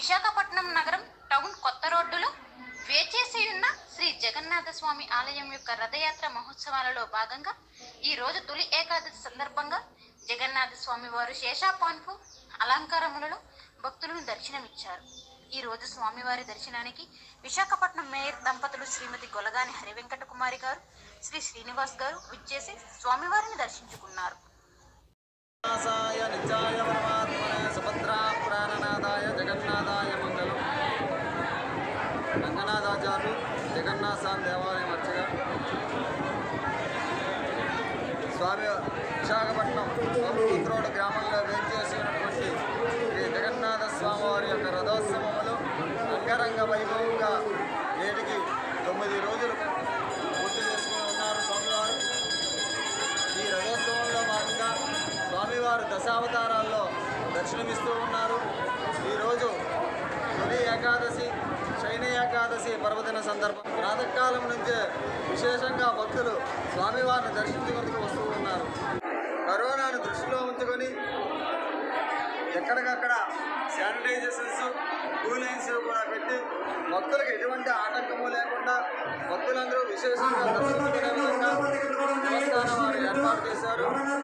విశాఖపట్నం నగరం టౌన్ కొత్త రోడ్డులో వేచేసి ఉన్న శ్రీ జగన్నాథ స్వామి ఆలయం యొక్క రథయాత్ర మహోత్సవాలలో భాగంగా ఈ రోజు తొలి ఏకాదశి సందర్భంగా జగన్నాథ స్వామి వారు శేషాపాన్పు అలంకారములలో భక్తులను దర్శనమిచ్చారు ఈ రోజు స్వామివారి దర్శనానికి విశాఖపట్నం మేయర్ దంపతులు శ్రీమతి గొలగాని హరివెంకట కుమారి గారు శ్రీ శ్రీనివాస్ గారు విచ్చేసి స్వామివారిని దర్శించుకున్నారు శ్రీనివాసాయ నిత్యాయ పరమాత్మనే సుభద్రా ప్రాణనాథాయ జగన్నాథాయ మంగళం రంగనాథాచార్యులు జగన్నాథ స్వామి దేవాలయం అర్చగా స్వామి విశాఖపట్నం రోడ్ గ్రామంలో వేంచేసి ఉన్నటువంటి శ్రీ జగన్నాథ స్వామి వారి యొక్క రథోత్సవములు అంగరంగ వైభవంగా నేటికి తొమ్మిది రోజులు పూర్తి చేసుకుని ఉన్నారు స్వామివారు ఈ రథోత్సవంలో భాగంగా స్వామివారు దశావతారాల్లో దర్శనమిస్తూ ఉన్నారు ఈరోజు తొలి ఏకాదశి శయన ఏకాదశి పర్వదిన సందర్భం ప్రాతకాలం నుంచే విశేషంగా భక్తులు స్వామివారిని దర్శించుకుంటూ వస్తూ ఉన్నారు కరోనాను దృష్టిలో ఉంచుకొని ఎక్కడికక్కడ శానిటైజేషన్స్ కూలైన్స్ కూడా పెట్టి భక్తులకు ఎటువంటి ఆటంకము లేకుండా భక్తులందరూ విశేషంగా దర్శించుకునే విధంగా దేవస్థానం వారు ఏర్పాటు చేశారు